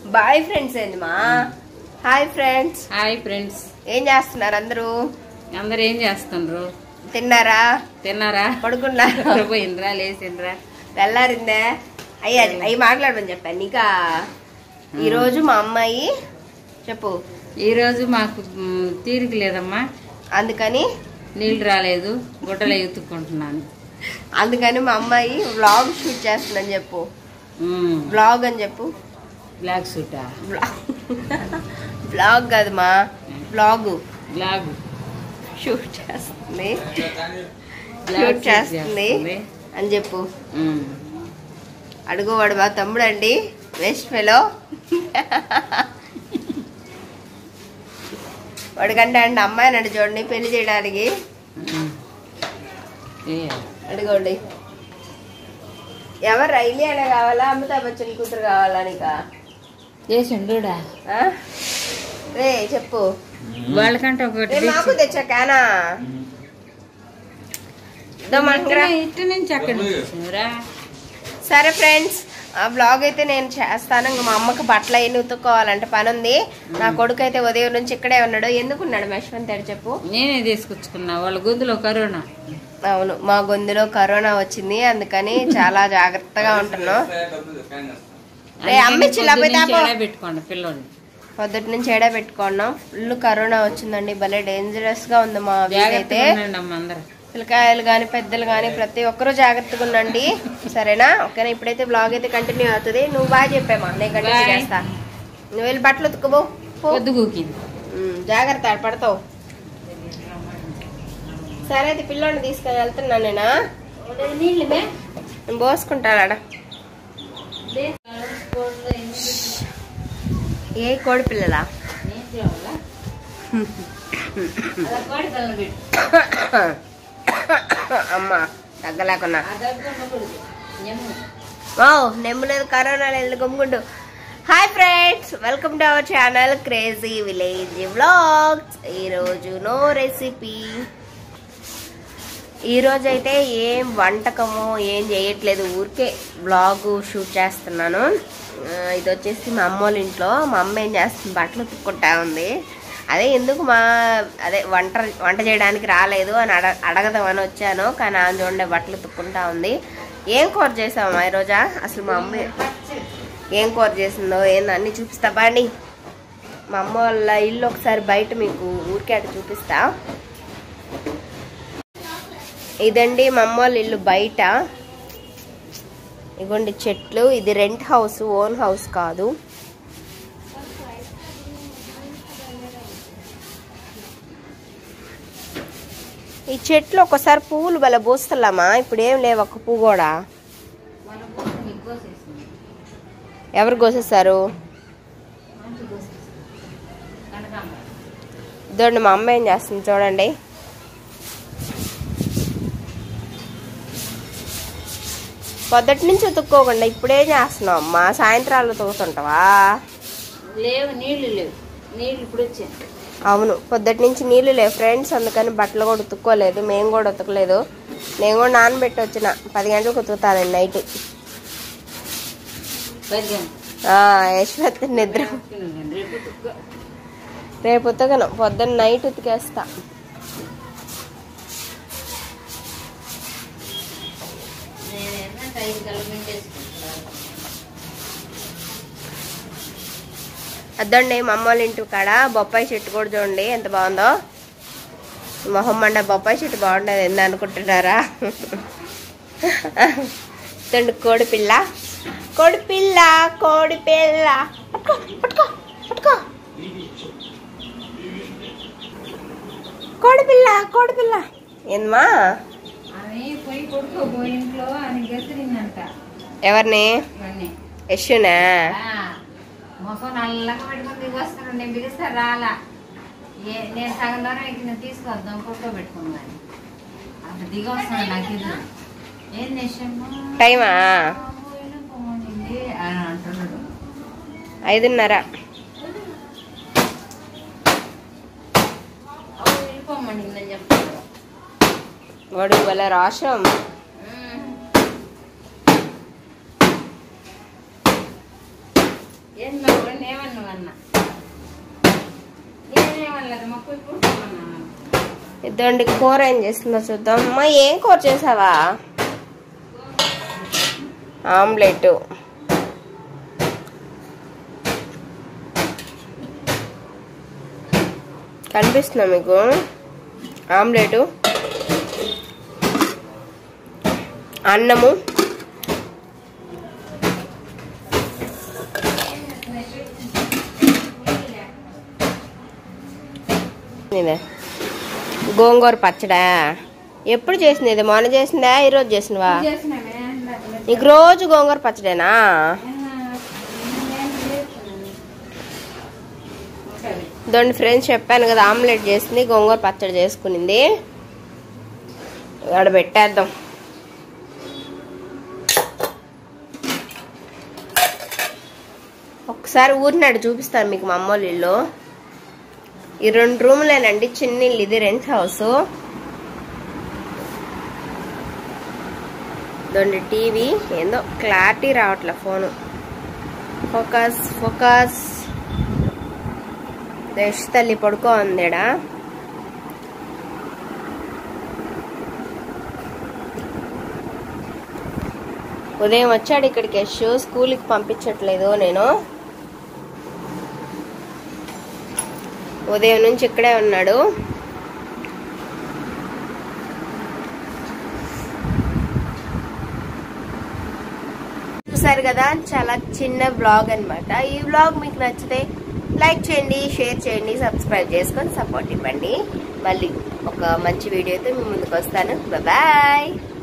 Bye friends ఏంది మా hi friends hi friends ఏం చేస్తున్నారు అందరూ అందరు ఏం చేస్తుండ్రు తిన్నారా తిన్నారా పడుకున్నారా పోయిండ్రా లేచిండ్రా తెల్లారిందే అయ్యా అవి మాట్లాడమని చెప్పాను నీకా ఈరోజు మా అమ్మాయి చెప్పు ఈ రోజు మాకు మ్, తీరిక లేదమ్మా అందుకని నీళ్లు రాలేదు గుడ్డలు ఎత్తుక్కుంటున్నాను అందుకని మా అమ్మాయి వ్లాగ్ షూట్ చేస్తుందని చెప్పు మ్, వ్లాగ్ అని చెప్పు బ్లాక్ సూటా వ్లాగ్ కాదు మా వ్లాగ్ బ్లాగ్ షూట్ చేస్తుంది బ్లాక్ షూట్ సూట్ చేస్తుంది చేస్తుంది. అని చెప్పు మ్, అడుగు వాడు మా తమ్ముడు అండి వెస్ట్ ఫెలో వాడికంటే అండి అమ్మాయి నన్ను చూడండి పెళ్లి చేయడానికి మ్. ఏ, అడుగోండి ఎవరు రైలీ అనే కావాలా అమితాబ్ బచ్చన్ కూతురు కావాలా నీకా చేసిండుడా ఆ? రే చెప్పు వాళ్ళకంటే ఒకటి రే మాకు తెచ్చా కానా ఇదో మనకురా. ఇటు నుంచి అక్కడ నుంచి వచ్చినవురా? సరే ఫ్రెండ్స్ ఆ బ్లాగ్ అయితే నేను చేస్తాను ఇంకా మా అమ్మకి బట్టలు అయ్యి ఉతుక్కోవాలంటే పని ఉంది నా కొడుకు అయితే ఉదయం నుంచి ఇక్కడే ఉన్నాడు ఎందుకు ఉన్నాడు యశ్వంత్ గారు చెప్పు నేనే తీసుకొచ్చుకున్నా వాళ్ళ గొంతులో కరోనా అవును మా గొంతులో కరోనా వచ్చింది అందుకని చాలా జాగ్రత్తగా ఉంటున్నాం రే, అమ్మిచ్చి లేకపోతే ఆపు. పెట్టుకోండి పిల్లోని పొద్దుటి నుంచి ఏడా పెట్టుకున్నాం ఫుల్ కరోనా వచ్చిందండి భలే డేంజరస్ గా ఉంది మా వీధి అయితే జాగ్రత్తగా ఉండండి అమ్మ అందరు పిల్లకాయలు కానీ పెద్దలు కానీ ప్రతి ఒక్కరూ జాగ్రత్తగా ఉండండి సరేనా ఓకేనా ఇప్పుడైతే బ్లాగ్ అయితే కంటిన్యూ అవుతుంది నువ్వు బాగా చెప్పామా నేను కంటిన్యూ Bye. చేస్తా నువ్వు వెళ్ళి బట్టలు ఉతుకుబో పో. పొద్దు కూకింది ఉమ్, జాగ్రత్త ఆడ పడతావు సరే అయితే పిల్లోని తీసుకొని వెళ్తున్నా నేనా నేను పోసుకుంటాను ఆడ ఏ కోడి పిల్లలా అమ్మా తగ్గలేకున్నా ఓ నెమ్మలేదు కరోనా లేదు గమ్ముకుంటూ hi friends welcome to our channel crazy village vlogs ఈరోజు నో రెసిపీ ఈరోజు అయితే ఏం వంటకము ఏం చేయట్లేదు ఊరికే బ్లాగ్ షూట్ చేస్తున్నాను ఆ, ఇది వచ్చేసి మా అమ్మ వాళ్ళ ఇంట్లో మా అమ్మ ఏం చేస్తుంది బట్టలు ఉతుక్కుంటా ఉంది అదే ఎందుకు మా అదే వంట వంట చేయడానికి రాలేదు అని అడ అడగదామని వచ్చాను కానీ ఆమె చూడండి బట్టలు ఉతుక్కుంటా ఉంది ఏం కూర చేసామా ఈరోజా అసలు మా అమ్మ ఏం కూర చేసిందో ఏందో అన్నీ చూపిస్తా బాండి మా అమ్మ వాళ్ళ ఇల్లు ఒకసారి బయట మీకు ఊరికే అటు చూపిస్తా ఇదండి మా అమ్మ వాళ్ళ ఇల్లు బయట ఇగోండి చెట్లు ఇది రెంట్ హౌస్ ఓన్ హౌస్ కాదు ఈ చెట్లు ఒకసారి పువ్వులు భలే పూస్తలామా ఇప్పుడు ఏం లేవు ఒక పువ్వు కూడా ఎవరు కోసేస్తారు ఇదండి మా అమ్మ ఏం చేస్తుంది చూడండి పొద్దుటి నుంచి ఉతుక్కోకుండా ఇప్పుడే చేస్తున్నావు అమ్మా సాయంత్రాలు ఉతుకుతుంటావా లేవు నీళ్లు లేవు నీళ్లు ఇప్పుడు వచ్చాయి అవును పొద్దుటి నుంచి నీళ్ళు లేవు ఫ్రెండ్స్ అందుకని బట్టలు కూడా ఉతుక్కోలేదు మేము కూడా ఉతకలేదు నేను కూడా నానబెట్టి వచ్చిన పది గంటలకు ఉతుకుతాను నైట్ యశ్వత్ నిద్ర రేపు తుక్కు. రేపు ఉతకను పొద్దున్న నైట్ ఉతికేస్తా నేనేమో ఐదు కళ్ళు పిండేసుకుంటాను. అద్దండి మా అమ్మ వాళ్ళ ఇంటి కాడ బొప్పాయి చెట్టు కూడా చూడండి ఎంత బాగుందో మొహం మండ బొప్పాయి చెట్టు బాగుండదు ఎందు అనుకుంటున్నారా తండ్రి కోడి పిల్ల కోడి పిల్ల కోడి పిల్ల పట్టుకో పట్టుకో పట్టుకో కోడి పిల్ల కోడి పిల్ల ఏందమ్మా ఆమె పోయి కొడుకో పోయి ఇంట్లో అని గెలిచిందంట ఎవరిని ఇవన్నీ యశునా ఆ, ముఖం నల్లగా పెట్టుకుని దిగొస్తాను నేను పిలుస్తా రాలా ఏ నేను సగం దూరం ఎక్కిన తీసుకొద్దాం ఫోటో పెట్టుకున్నాను అంత దిగి వస్తుంది నాకు ఇది ఏం చేసాము టైమా పోయింది అని అంటున్నాడు ఐదున్నర అప్పుడు వెళ్ళిపోమండి నేను చెప్తాను వాడు వాళ్ళ రాష్ట్రం ఏం బాబు నన్ను ఏమన్నావు అన్న నేనేమనలేదు మా పోయి కూర్చోమన్నాను ఇద్దండి కూర ఏం చేస్తుందో చూద్దాం అమ్మా ఏం కూర చేసావా ఆమ్లెట్ కనిపిస్తుందా మీకు ఆమ్లెట్ అన్నము ఇదే గోంగూర పచ్చడా ఎప్పుడు చేసింది ఇది మొన్న చేసిందా ఈరోజు చేసినవా చేసినామే నీకు రోజు గోంగూర పచ్చడేనా ఇదండి ఫ్రెండ్స్ చెప్పాను కదా ఆమ్లెట్ చేసింది గోంగూర పచ్చడి చేసుకునింది ఇక్కడ పెట్టేద్దాం ఒకసారి ఊరినాడు చూపిస్తాను మీకు మా అమ్మోళ్ళ ఇల్లు ఈ రెండు రూములేనండి చిన్న ఇల్లు ఇది రెంట్ హౌస్ ఇదండి టీవీ ఏందో క్లారిటీ రావట్లే ఫోను ఫోకస్ ఫోకస్ దేశ తల్లి పడుకో ఉందేడా ఉదయం వచ్చాడు ఇక్కడికి యశ్ స్కూల్కి పంపించట్లేదు నేను ఉదయం నుంచి ఇక్కడే ఉన్నాడు చూసారు కదా చాలా చిన్న బ్లాగ్ అన్నమాట ఈ బ్లాగ్ మీకు నచ్చితే లైక్ చేయండి షేర్ చేయండి సబ్స్క్రైబ్ చేసుకొని సపోర్ట్ ఇవ్వండి మళ్ళీ ఒక మంచి వీడియోతో మీ ముందుకు వస్తాను బాయ్